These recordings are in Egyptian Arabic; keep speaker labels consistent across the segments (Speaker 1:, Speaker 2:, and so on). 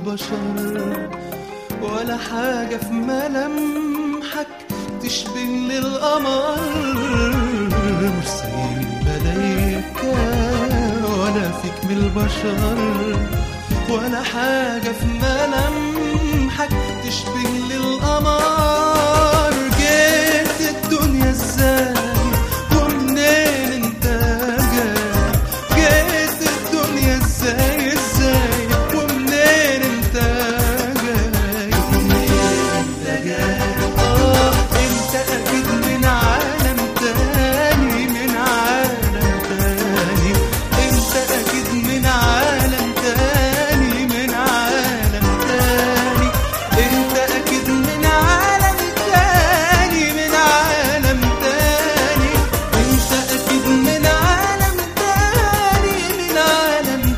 Speaker 1: البشر ولا حاجة في ملامحك تشبه للقمر مش زي الملايكة ولا فيك من البشر ولا حاجة في ملامحك تشبه للقمر جيت الدنيا ازاي ومنين انت جاي جيت الدنيا ازاي ازاي ومنين انت جاي ومنين انت جاي اه انت اكيد من عالم تاني من عالم تاني انت اكيد من عالم تاني من عالم تاني انت اكيد من عالم تاني من عالم تاني انت اكيد من عالم تاني من عالم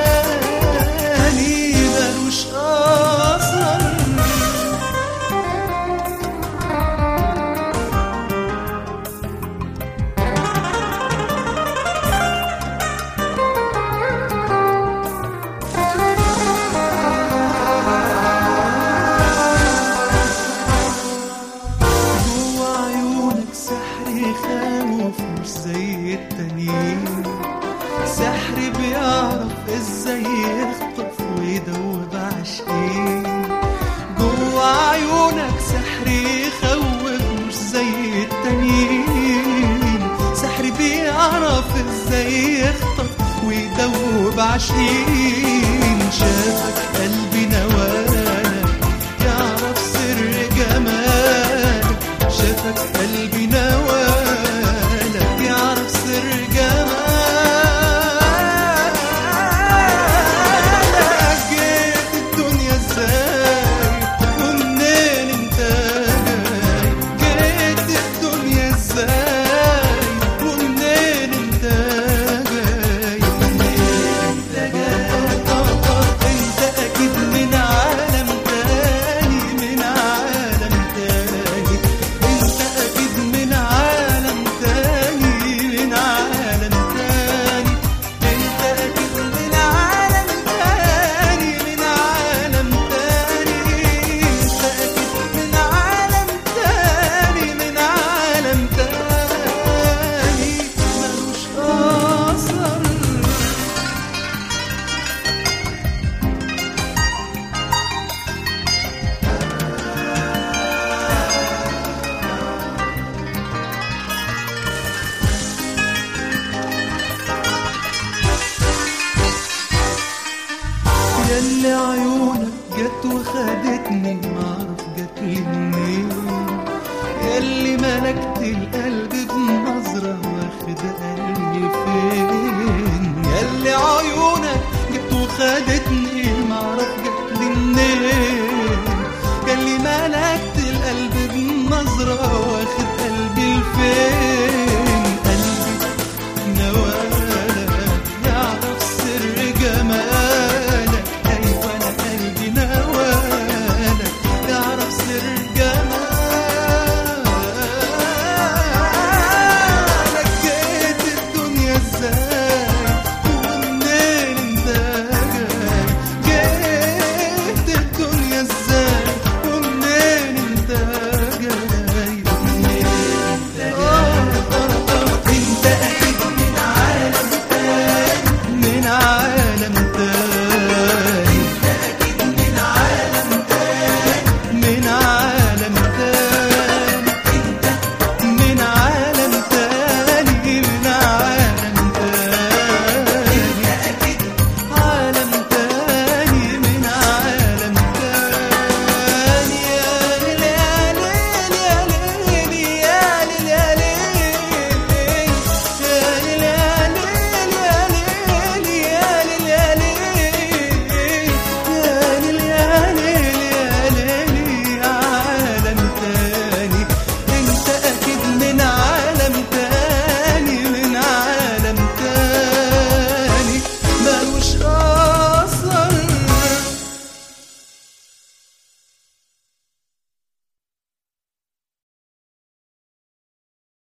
Speaker 1: تاني ملوش اصل جوا عيونك سحر يخوف مش زي التانيين سحر بيعرف ازاي يخطف ويدوب عاشقين جوا عيونك سحر يخوف مش زي التانيين سحر بيعرف ازاي يخطف ويدوب عاشقين شافك قلبي نوالك يعرف سر جمالك شافك قلبي نوالك يعرف سر جمالك جيت الدنيا ازاي ومنين انت جاي جيت الدنيا ازاي ومنين انت جاي ومنين انت جاي انت اكيد من عالم تاني من عالم تاني انت اكيد من عالم تاني من عالم تاني انت اكيد من عالم تاني من عالم تاني انت اكيد من عالم تاني من عالم تاني ملوش اثر ياللي عيونك جت وخدتني معرف جت لي منين ياللي ملكت القلب بنظرة واخد قلبي فين ياللي عيونك جت وخدتني معرف جت لي منين ياللي ملكت القلب بنظرة واخد قلبي لفين